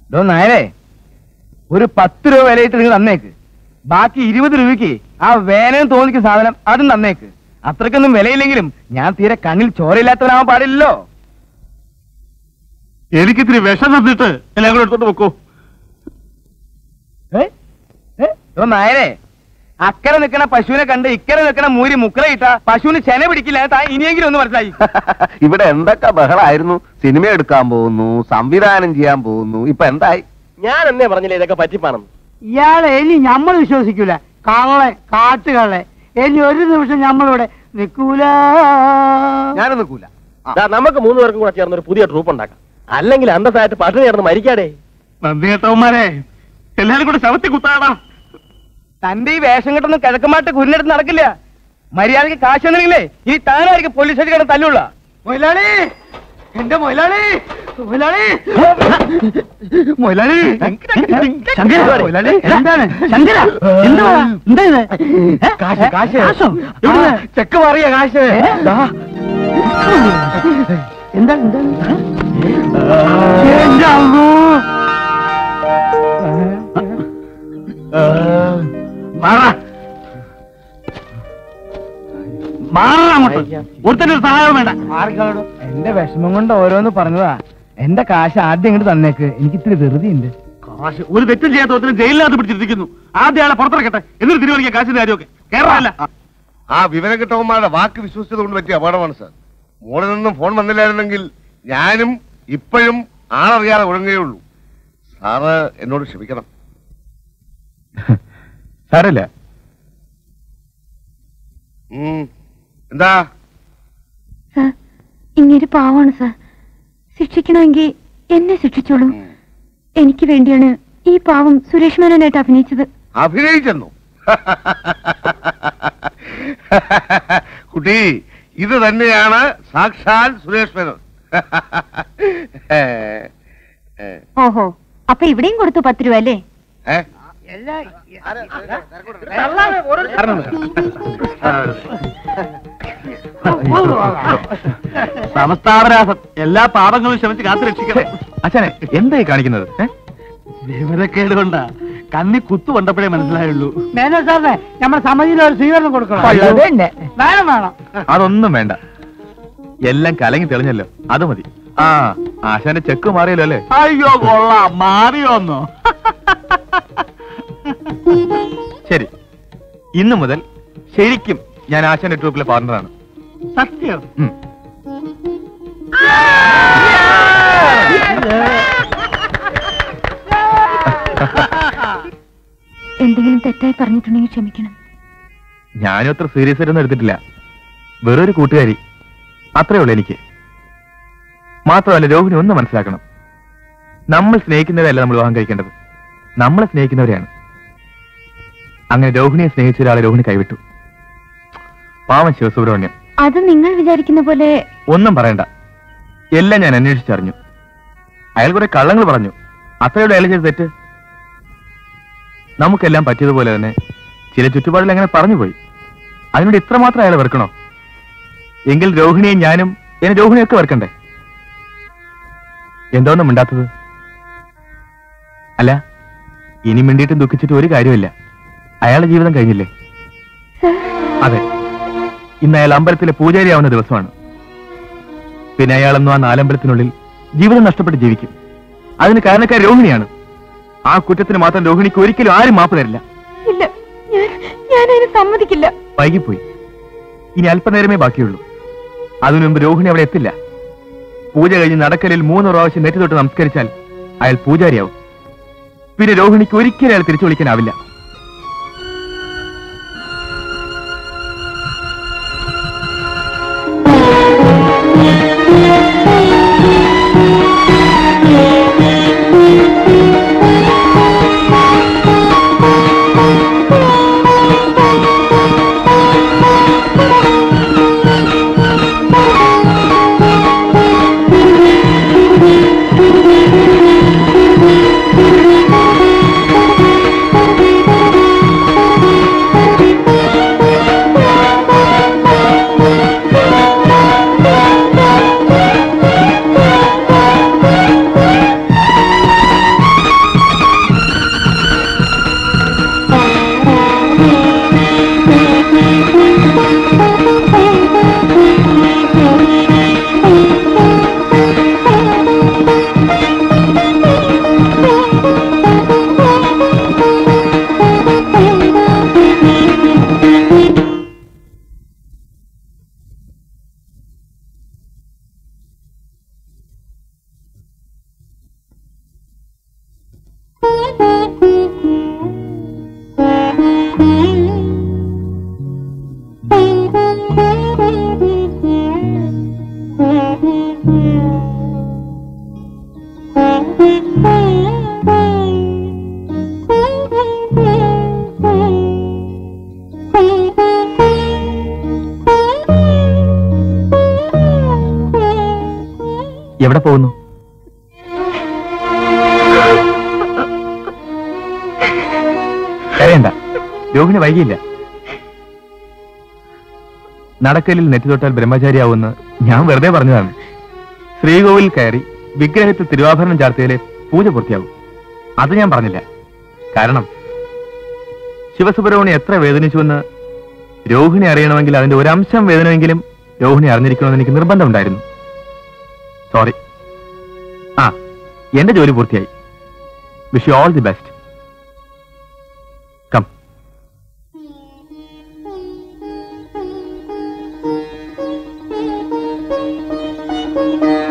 ഡോ നായരെ ഒരു പത്ത് രൂപ വിലയിട്ട് നിങ്ങൾ തന്നേക്ക് ബാക്കി ഇരുപത് രൂപയ്ക്ക് ആ വേനൽ തോന്നിക്കുന്ന സാധനം അതും തന്നേക്ക് അത്രക്കൊന്നും വിലയില്ലെങ്കിലും ഞാൻ തീരെ കണ്ണിൽ ചോരയില്ലാത്തവനാവാൻ പാടില്ലല്ലോ എനിക്കിത്തിരി വിഷം തന്നിട്ട് എല്ലാം കൂടെ എടുത്തോണ്ട് വെക്കോ ഏ? ഏ? ഡോ നായരെ അക്കരെ നിൽക്കണ പശുവിനെ കണ്ട് ഇക്കരെ നിൽക്കണ മൂരി മുക്കറയിട്ട പശുവിന് ചെന പിടിക്കില്ല താൻ ഇനിയെങ്കിലും ഒന്ന് മനസ്സിലായി ഇവിടെ എന്തൊക്കെ ബഹളായിരുന്നു സിനിമ എടുക്കാൻ പോകുന്നു സംവിധാനം ചെയ്യാൻ പോകുന്നു ഇപ്പൊ എന്തായി ഞാൻ എന്നേ പറഞ്ഞില്ലേ ഇതൊക്കെ പറ്റിപ്പാണെന്ന് ഇയാളെ ഇനി നമ്മൾ വിശ്വസിക്കൂല കള്ളെ കാട്ടുകള്ളെ ഇനി ഒരു നിമിഷം നമ്മളിവിടെ നിൽക്കൂല ഞാനും നിൽക്കൂല ദാ, നമുക്ക് മൂന്ന് പേർക്കും കൂടെ ചേർന്ന് ഒരു പുതിയ ട്രൂപ്പ് ഉണ്ടാക്കാം അല്ലെങ്കിൽ അന്തസ്സായിട്ട് പട്ടിണി കിടന്ന് മരിക്കാടേ നന്ദി കേട്ടവന്മാരെ എല്ലാരും കൂടെ ശവത്തി കുത്താടാ തന്റെ ഈ വേഷം കെട്ടൊന്നും കിഴക്കമാട്ട് കുരിനെടുത്ത് നടക്കില്ല മര്യാദക്ക് കാശ് തന്നില്ലെങ്കിലേ ഇനി താനായിരിക്കും പോലീസ് സ്റ്റേഷൻ കിടന്ന് തല്ലുള്ള മൊയിലാളി എന്റെ മൊയിലാളി മൊയിലാളി മൊയിലാളി ശങ്കര മൊയിലാളി എന്താണ് ശങ്കര എന്താ എന്താ ഇത് ഏ? കാശ് കാശ് കാശോ? എവിടുന്ന്? ആ. ചെക്ക് മാറിയ കാശ് ദാ. എന്താണ് എന്താണ് എന്റെ അമ്മോ മാറാ മാറാ അങ്ങോട്ട് ഒരുത്തന്റെ ഒരു സഹായം വേണ്ട ആർക്കാണോ എന്റെ വിഷമം കൊണ്ട് ഓരോന്ന് പറഞ്ഞതാ എന്റെ കാശ് ആദ്യം ഇങ്ങോട്ട് തന്നേക്ക് എനിക്ക് ഇത്തിരി വെറുതെ ഉണ്ട് കാശ് ഒരു തെറ്റും ചെയ്യാത്ത ഒരുത്തരും ജയിലിനകത്ത് പിടിച്ചിരിക്കുന്നു ആദ്യം ആളെ പുറത്തിറക്കട്ടെ എന്നിട്ട് തിരുവനിക്കാൻ കാശിന്റെ കാര്യമൊക്കെ കേരളമല്ല ആ വിവരം കിട്ടവന്മാരുടെ വാക്ക് വിശ്വസിച്ചത് കൊണ്ട് പറ്റിയ അപകടമാണ് സാർ മോളിൽ നിന്നും ഫോൺ വന്നില്ലായിരുന്നെങ്കിൽ ഞാനും ഇപ്പോഴും ആളറിയാതെ ഒഴുകുകയുള്ളൂ സാറ് എന്നോട് ക്ഷമിക്കണം സാരല്ല ഉം. എന്താ സർ ഇങ്ങേര് പാവാണ് സർ ശിക്ഷിക്കണമെങ്കിൽ എന്നെ ശിക്ഷിച്ചോളൂ എനിക്ക് വേണ്ടിയാണ് ഈ പാവം സുരേഷ് മേനോനായിട്ട് അഭിനയിച്ചത് അഭിനയിച്ചെന്നു കുട്ടി ഇത് തന്നെയാണ് സാക്ഷാൽ സുരേഷ് മേനോൻ ഏ, ഏ, ഓഹോ അപ്പൊ ഇവിടെയും കൊടുത്തു പത്ത് രൂപ അല്ലേ ഏ? സമസ്താപരാസം എല്ലാ പാപങ്ങളും ക്ഷമിച്ച് കാത്തു രക്ഷിക്കണം അച്ഛനെ എന്തായി കാണിക്കുന്നത് ഏ? വിവരക്കേട് കൊണ്ടാ കണ്ണി കുത്തു കൊണ്ടപ്പോഴേ മനസ്സിലായുള്ളൂ മേനോ സാറിനെ നമ്മുടെ സമിതിയിൽ ഒരു സ്വീകരണം കൊടുക്കണം വേണം വേണം അതൊന്നും വേണ്ട എല്ലാം കലങ്ങി തെളിഞ്ഞല്ലോ അത് മതി ആ ആശാന്റെ ചെക്ക് മാറിയല്ലോ അല്ലേ അയ്യോ കൊള്ളാം മാറിയോന്നോ ശരി ഇന്നു മുതൽ ശരിക്കും ഞാൻ ആശാന്റെ ട്രൂപ്പിലെ പാർട്ണറാണ് സത്യം ഉം. എന്തെങ്കിലും തെറ്റായി പറഞ്ഞിട്ടുണ്ടെങ്കിൽ ക്ഷമിക്കണം ഞാനും അത്ര സീരിയസ് ആയിട്ടൊന്നും എടുത്തിട്ടില്ല വെറൊരു കൂട്ടുകാരി അത്രേ ഉള്ളൂ എനിക്ക് മാത്രമല്ല രോഹിണി ഒന്ന് മനസ്സിലാക്കണം നമ്മൾ സ്നേഹിക്കുന്നവരല്ല നമ്മൾ വിവാഹം കഴിക്കേണ്ടത് നമ്മളെ സ്നേഹിക്കുന്നവരെയാണ് അങ്ങനെ രോഹിണിയെ സ്നേഹിച്ച ഒരാളെ രോഹിണി കൈവിട്ടു പാവം ശിവസുബ്രഹ്മണ്യം അത് നിങ്ങൾ വിചാരിക്കുന്ന പോലെ ഒന്നും പറയണ്ട എല്ലാം ഞാൻ അന്വേഷിച്ചറിഞ്ഞു അയാൾ കുറെ കള്ളങ്ങൾ പറഞ്ഞു അത്രയുള്ള അയാൾ ചെയ്ത തെറ്റ് നമുക്കെല്ലാം പറ്റിയതുപോലെ തന്നെ ചില ചുറ്റുപാടിൽ അങ്ങനെ പറഞ്ഞുപോയി അതിനോട് ഇത്രമാത്രം അയാൾ വെറുക്കണോ എങ്കിൽ രോഹിണിയും ഞാനും എന്നെ രോഹിണിയൊക്കെ വെറുക്കണ്ടേ എന്തോന്നും മിണ്ടാത്തത് അല്ല ഇനി മിണ്ടിയിട്ടും ദുഃഖിച്ചിട്ട് ഒരു കാര്യമില്ല അയാളുടെ ജീവിതം കഴിഞ്ഞില്ലേ അതെ ഇന്ന് അയാൾ അമ്പലത്തിലെ പൂജാരിയാവുന്ന ദിവസമാണ് പിന്നെ അയാളെന്നും ആ നാലമ്പലത്തിനുള്ളിൽ ജീവിതം നഷ്ടപ്പെട്ട് ജീവിക്കും അതിന് കാരണക്കാർ രോഹിണിയാണ് ആ കുറ്റത്തിന് മാത്രം രോഹിണിക്ക് ഒരിക്കലും ആരും മാപ്പ് തരില്ല ഇല്ല ഞാൻ ഞാനതിന് സമ്മതിക്കില്ല വൈകിപ്പോയി ഇനി അല്പനേരമേ ബാക്കിയുള്ളൂ അതിനു മുമ്പ് രോഹിണി അവിടെ എത്തില്ല പൂജ കഴിഞ്ഞ് നടക്കലിൽ മൂന്ന് പ്രാവശ്യം നെറ്റി തൊട്ട് നമസ്കരിച്ചാൽ അയാൾ പൂജാരിയാവും പിന്നെ രോഹിണിക്ക് ഒരിക്കലും അയാൾ തിരിച്ചു വിളിക്കാനാവില്ല Thank you. എവിടെ പോകുന്നു കരയണ്ട രോഹിണി വൈകിയില്ല നടക്കലിൽ നെറ്റി തൊട്ടാൽ ബ്രഹ്മചാരിയാവുമെന്ന് ഞാൻ വെറുതെ പറഞ്ഞതാണ് ശ്രീകോവിൽ കയറി വിഗ്രഹത്തിൽ തിരുവാഭരണം ചാർത്തിയാലേ പൂജ പൂർത്തിയാവും അത് ഞാൻ പറഞ്ഞില്ല കാരണം ശിവസുബ്രഹ്മണ്യം എത്ര വേദനിച്ചുവെന്ന് രോഹിണി അറിയണമെങ്കിൽ അതിന്റെ ഒരംശം വേദനമെങ്കിലും രോഹിണി അറിഞ്ഞിരിക്കണമെന്ന് എനിക്ക് നിർബന്ധമുണ്ടായിരുന്നു സോറി ആ എന്റെ ജോലി പൂർത്തിയായി wish you all the best come ആ